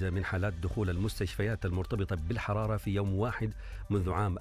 عدد من حالات دخول المستشفيات المرتبطة بالحرارة في يوم واحد منذ عام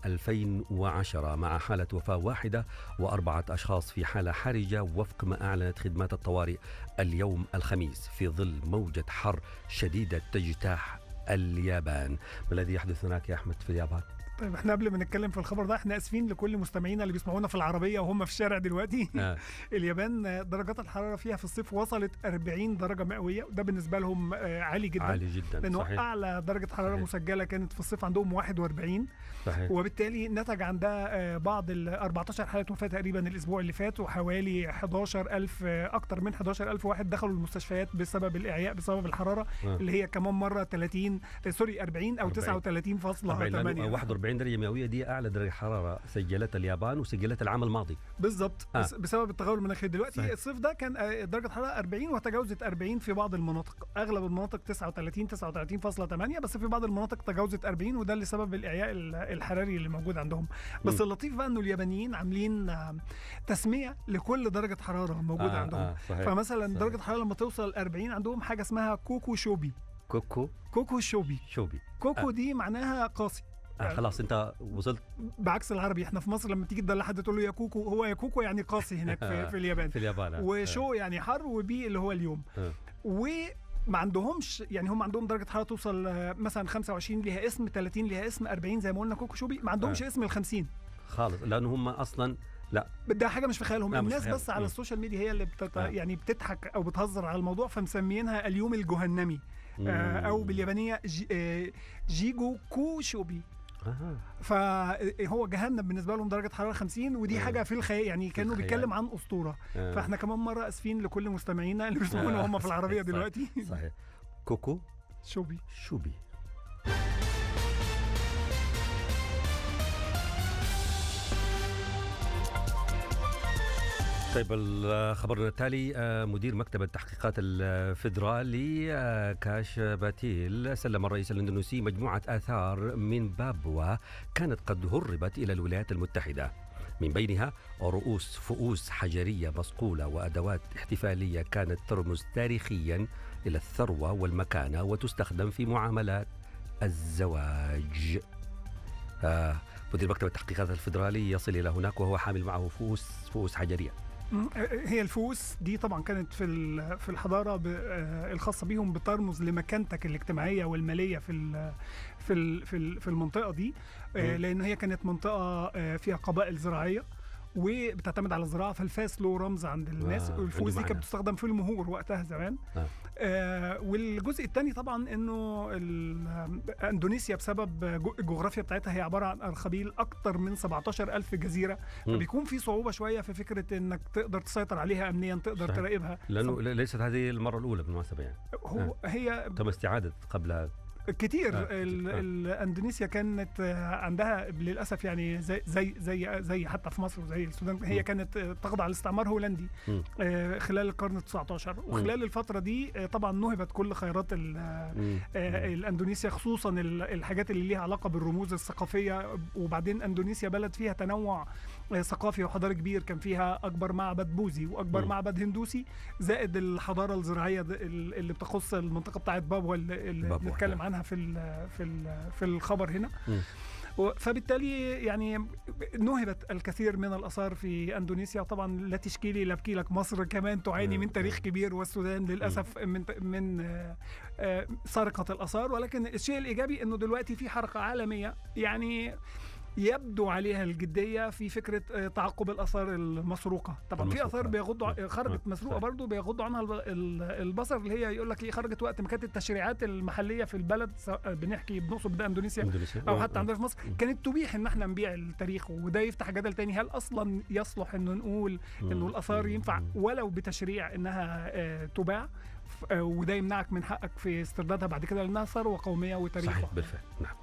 2010 مع حالة وفاة واحدة وأربعة أشخاص في حالة حرجة وفق ما أعلنت خدمات الطوارئ اليوم الخميس في ظل موجة حر شديدة تجتاح اليابان ما الذي يحدث هناك يا أحمد في اليابان؟ طيب احنا قبل ما نتكلم في الخبر ده احنا اسفين لكل مستمعينا اللي بيسمعونا في العربيه وهم في الشارع دلوقتي آه. اليابان درجات الحراره فيها في الصيف وصلت 40 درجه مئويه وده بالنسبه لهم آه، عالي جدا عالي جدا لانه صحيح اعلى درجه حراره صحيح. مسجله كانت في الصيف عندهم 41 صحيح وبالتالي نتج عن ده آه، بعض ال 14 حاله وفاه تقريبا الاسبوع اللي فات وحوالي 11000 آه، اكتر من 11000 واحد دخلوا المستشفيات بسبب الاعياء بسبب الحراره آه. اللي هي كمان مره 30 آه، سوري 40 او 40. 39.8 لأنه 41 درجة مئوية دي أعلى درجة حرارة سجلتها اليابان وسجلتها العام الماضي بالظبط آه. بس بسبب التغير المناخي دلوقتي صحيح. الصيف ده كان آه، درجه حراره 40 وتجاوزت 40 في بعض المناطق اغلب المناطق 39 39.8 بس في بعض المناطق تجاوزت 40 وده اللي سبب الاعياء ال- الحراري اللي موجود عندهم بس مم. اللطيف بقى انه اليابانيين عاملين آه، تسميه لكل درجه حراره موجوده آه، عندهم آه، صحيح. فمثلا صحيح. درجه الحراره لما توصل 40 عندهم حاجه اسمها كوكو شوبي كوكو كوكو شوبي شوبي كوكو آه. دي معناها قاسي آه خلاص أنت وصلت بعكس العربي احنا في مصر لما تيجي تدلع حد تقول له يا كوكو هو يا كوكو يعني قاسي هناك في, في اليابان في اليابان آه. وشو يعني حر وبي اللي هو اليوم آه. وما عندهمش يعني هم عندهم درجه حراره توصل آه، مثلا 25 ليها اسم 30 ليها اسم 40 زي ما قلنا كوكو شوبي ما عندهمش آه. اسم ال 50 خالص لأنه هم أصلا لا ده حاجه مش في خيالهم لا، مش في الناس خيالهم. بس على مم. السوشيال ميديا هي اللي بتت... آه. يعني بتضحك او بتهزر على الموضوع فمسميينها اليوم الجهنمي آه او مم. باليابانيه جي... آه جيجو كوشوبي آه. فهو جهنم بالنسبه لهم درجه حراره 50 ودي آه. حاجه في الخيال يعني كانه الخيال. بيتكلم عن اسطوره آه. فاحنا كمان مره اسفين لكل مستمعينا اللي بيسمعونا آه، وهم في العربيه صحيح، دلوقتي صحيح كوكو شوبي شوبي طيب الخبر التالي آه، مدير مكتب التحقيقات الفيدرالي آه، كاش باتيل سلم الرئيس الاندونيسي مجموعة آثار من بابوا كانت قد هربت إلى الولايات المتحدة من بينها رؤوس فؤوس حجرية مصقولة وأدوات احتفالية كانت ترمز تاريخيا إلى الثروة والمكانة وتستخدم في معاملات الزواج آه مدير مكتب التحقيقات الفيدرالي يصل إلى هناك وهو حامل معه فؤوس فؤوس حجرية مم، هي الفؤوس دي طبعا كانت في ال- في الحضاره ب- آه، الخاصه بيهم بترمز لمكانتك الاجتماعيه والماليه في ال- في ال- في ال- في المنطقه دي آه، مم. لان هي كانت منطقه آه، فيها قبائل زراعيه وبتعتمد على الزراعه فالفاس له رمز عند الناس آه، والفؤوس عنده دي كانت معنى. بتستخدم في المهور وقتها زمان آه. آه والجزء الثاني طبعا انه ال- اندونيسيا بسبب جو- الجغرافيا بتاعتها هي عباره عن ارخبيل اكتر من 17 الف جزيره مم. فبيكون في صعوبه شويه في فكره انك تقدر تسيطر عليها امنيا تقدر صحيح. تراقبها لأنه ليست هذه المرة الأولى بالمناسبة يعني هو هي تم استعادة قبل كتير آه، ال- كتير. آه. ال- اندونيسيا كانت آه، عندها للاسف يعني زي زي زي زي حتى في مصر وزي السودان هي مم. كانت آه، تخضع لاستعمار هولندي مم. آه، خلال القرن ال 19 وخلال الفتره دي آه، طبعا نهبت كل خيرات ال- مم. آه، الاندونيسيا خصوصا ال- الحاجات اللي ليها علاقه بالرموز الثقافيه وبعدين اندونيسيا بلد فيها تنوع آه، ثقافي وحضاري كبير كان فيها اكبر معبد بوذي واكبر مم. معبد هندوسي زائد الحضاره الزراعيه د- ال- اللي بتخص المنطقه بتاعت بابوا اللي اللي بابوا، بنتكلم نعم. عنها في ال في ال في الخبر هنا مم. و- فبالتالي يعني نهبت الكثير من الاثار في اندونيسيا وطبعا لا تشكيلي لا بكي لك مصر كمان تعاني مم. من تاريخ كبير والسودان للاسف من من آه، آه، سرقه الاثار ولكن الشيء الايجابي انه دلوقتي في حركه عالميه يعني يبدو عليها الجديه في فكره آه، تعقب الاثار المسروقه طبعا في المسروقة. اثار بيغضوا مم. خرجت مم. مسروقه صحيح. برضو بيغضوا عنها الب- ال- البصر اللي هي يقول لك ايه خرجت وقت ما كانت التشريعات المحليه في البلد سواء بنحكي بنقصد بده اندونيسيا اندونيسيا او آه، حتى آه. عندنا في مصر مم. كانت تبيح ان احنا نبيع التاريخ وده يفتح جدل تاني هل اصلا يصلح انه نقول انه مم. الاثار مم. ينفع مم. ولو بتشريع انها آه، تباع ف- آه، وده يمنعك من حقك في استردادها بعد كده لانها ثروه قوميه وتاريخ صحيح وحضارة. بالفعل نعم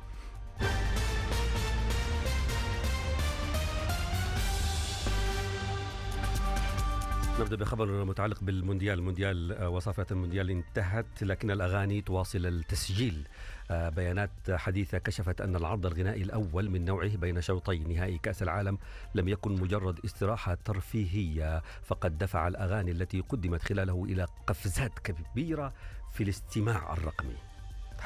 نبدا بخبر متعلق بالمونديال المونديال آه، وصفات المونديال انتهت لكن الاغاني تواصل التسجيل آه، بيانات حديثه كشفت ان العرض الغنائي الاول من نوعه بين شوطي نهائي كاس العالم لم يكن مجرد استراحه ترفيهيه فقد دفع الاغاني التي قدمت خلاله الى قفزات كبيره في الاستماع الرقمي